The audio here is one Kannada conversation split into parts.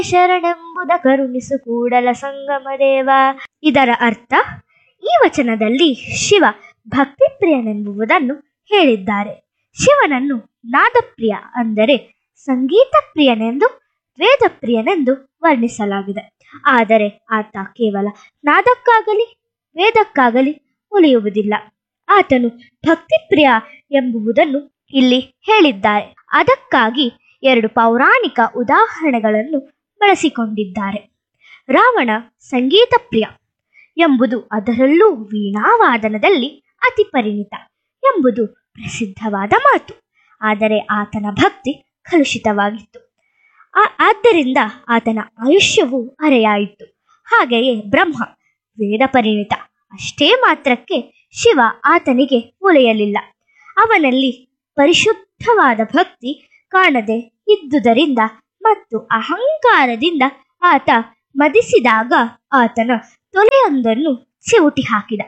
ಶರಣೆಂಬುದ ಕರುಣಿಸು ಕೂಡಲ ಸಂಗಮ ದೇವ ಇದರ ಅರ್ಥ ಈ ವಚನದಲ್ಲಿ ಶಿವ ಭಕ್ತಿಪ್ರಿಯನೆಂಬುದನ್ನು ಹೇಳಿದ್ದಾರೆ ಶಿವನನ್ನು ನಾದಪ್ರಿಯ ಅಂದರೆ ಸಂಗೀತ ಪ್ರಿಯನೆಂದು ವೇದಪ್ರಿಯನೆಂದು ವರ್ಣಿಸಲಾಗಿದೆ ಆದರೆ ಆತ ಕೇವಲ ನಾದಕ್ಕಾಗಲಿ ವೇದಕ್ಕಾಗಲಿ ಉಳಿಯುವುದಿಲ್ಲ ಆತನು ಭಕ್ತಿಪ್ರಿಯ ಎಂಬುದನ್ನು ಇಲ್ಲಿ ಹೇಳಿದ್ದಾರೆ ಅದಕ್ಕಾಗಿ ಎರಡು ಪೌರಾಣಿಕ ಉದಾಹರಣೆಗಳನ್ನು ಬಳಸಿಕೊಂಡಿದ್ದಾರೆ ರಾವಣ ಸಂಗೀತ ಪ್ರಿಯ ಎಂಬುದು ಅದರಲ್ಲೂ ವೀಣಾವಾದನದಲ್ಲಿ ಅತಿ ಪರಿಣಿತ ಎಂಬುದು ಪ್ರಸಿದ್ಧವಾದ ಮಾತು ಆದರೆ ಆತನ ಭಕ್ತಿ ಕಲುಷಿತವಾಗಿತ್ತು ಆ- ಆದ್ದರಿಂದ ಆತನ ಆಯುಷ್ಯವು ಅರೆಯಾಯಿತು ಹಾಗೆಯೇ ಬ್ರಹ್ಮ ವೇದ ಪರಿಣಿತ ಅಷ್ಟೇ ಮಾತ್ರಕ್ಕೆ ಶಿವ ಆತನಿಗೆ ಒಲೆಯಲಿಲ್ಲ ಅವನಲ್ಲಿ ಪರಿಶುದ್ಧವಾದ ಭಕ್ತಿ ಕಾಣದೆ ಇದ್ದುದರಿಂದ ಮತ್ತು ಅಹಂಕಾರದಿಂದ ಆತ ಮದಿಸಿದಾಗ ಆತನ ತೊಲೆಯೊಂದನ್ನು ಚಿವುಟಿ ಹಾಕಿದ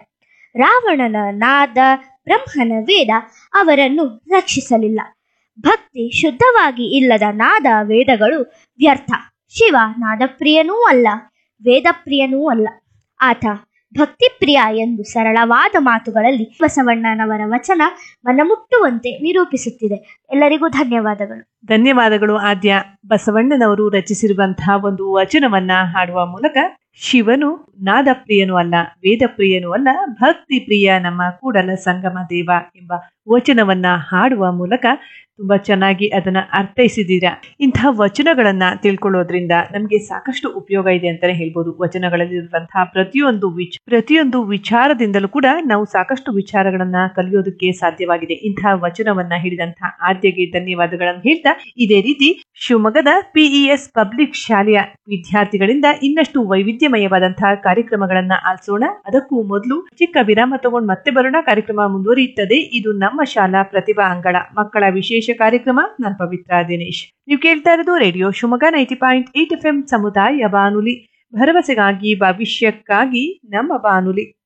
ರಾವಣನ ನಾದ ಬ್ರಹ್ಮನ ವೇದ ಅವರನ್ನು ರಕ್ಷಿಸಲಿಲ್ಲ ಭಕ್ತಿ ಶುದ್ಧವಾಗಿ ಇಲ್ಲದ ನಾದ ವೇದಗಳು ವ್ಯರ್ಥ ಶಿವ ನಾದಪ್ರಿಯನೂ ಅಲ್ಲ ವೇದಪ್ರಿಯನೂ ಅಲ್ಲ ಆತ ಭಕ್ತಿಪ್ರಿಯ ಎಂದು ಸರಳವಾದ ಮಾತುಗಳಲ್ಲಿ ಬಸವಣ್ಣನವರ ವಚನ ಮನಮುಟ್ಟುವಂತೆ ನಿರೂಪಿಸುತ್ತಿದೆ ಎಲ್ಲರಿಗೂ ಧನ್ಯವಾದಗಳು ಧನ್ಯವಾದಗಳು ಆದ್ಯ ಬಸವಣ್ಣನವರು ರಚಿಸಿರುವಂತಹ ಒಂದು ವಚನವನ್ನ ಹಾಡುವ ಮೂಲಕ ಶಿವನು ನಾದಪ್ರಿಯನೂ ಅಲ್ಲ ವೇದಪ್ರಿಯನೂ ಅಲ್ಲ ಭಕ್ತಿ ಪ್ರಿಯ ನಮ್ಮ ಕೂಡಲ ಸಂಗಮ ದೇವ ಎಂಬ ವಚನವನ್ನ ಹಾಡುವ ಮೂಲಕ ತುಂಬಾ ಚೆನ್ನಾಗಿ ಅದನ್ನ ಅರ್ಥೈಸಿದ್ದೀರಾ ಇಂತಹ ವಚನಗಳನ್ನ ತಿಳ್ಕೊಳ್ಳೋದ್ರಿಂದ ನಮಗೆ ಸಾಕಷ್ಟು ಉಪಯೋಗ ಇದೆ ಅಂತಾನೆ ಹೇಳ್ಬೋದು ವಚನಗಳಲ್ಲಿರುವಂತಹ ಪ್ರತಿಯೊಂದು ವಿಚ್ ಪ್ರತಿಯೊಂದು ವಿಚಾರದಿಂದಲೂ ಕೂಡ ನಾವು ಸಾಕಷ್ಟು ವಿಚಾರಗಳನ್ನ ಕಲಿಯೋದಕ್ಕೆ ಸಾಧ್ಯವಾಗಿದೆ ಇಂತಹ ವಚನವನ್ನ ಹಿಡಿದಂತಹ ಆದ್ಯಗೆ ಧನ್ಯವಾದಗಳನ್ನು ಹೇಳ್ತಾ ಇದೇ ರೀತಿ ಶಿವಮೊಗ್ಗದ ಪಿಇಎಸ್ ಪಬ್ಲಿಕ್ ಶಾಲೆಯ ವಿದ್ಯಾರ್ಥಿಗಳಿಂದ ಇನ್ನಷ್ಟು ವೈವಿಧ್ಯಮಯವಾದಂತಹ ಕಾರ್ಯಕ್ರಮಗಳನ್ನ ಆಲಿಸೋಣ ಅದಕ್ಕೂ ಮೊದಲು ಚಿಕ್ಕ ವಿರಾಮ ತಗೊಂಡು ಮತ್ತೆ ಬರೋಣ ಕಾರ್ಯಕ್ರಮ ಮುಂದುವರಿಯುತ್ತದೆ ಇದು ನಮ್ಮ ಶಾಲಾ ಪ್ರತಿಭಾ ಅಂಗಳ ಮಕ್ಕಳ ವಿಶೇಷ ಕಾರ್ಯಕ್ರಮ ನಾನು ಪವಿತ್ರ ದಿನೇಶ್ ನೀವು ಕೇಳ್ತಾ ಇರೋದು radio Shivamogga ninety point eight F M ಸಮುದಾಯ ಬಾನುಲಿ ಭರವಸೆಗಾಗಿ ಭವಿಷ್ಯಕ್ಕಾಗಿ ನಮ್ಮ ಬಾನುಲಿ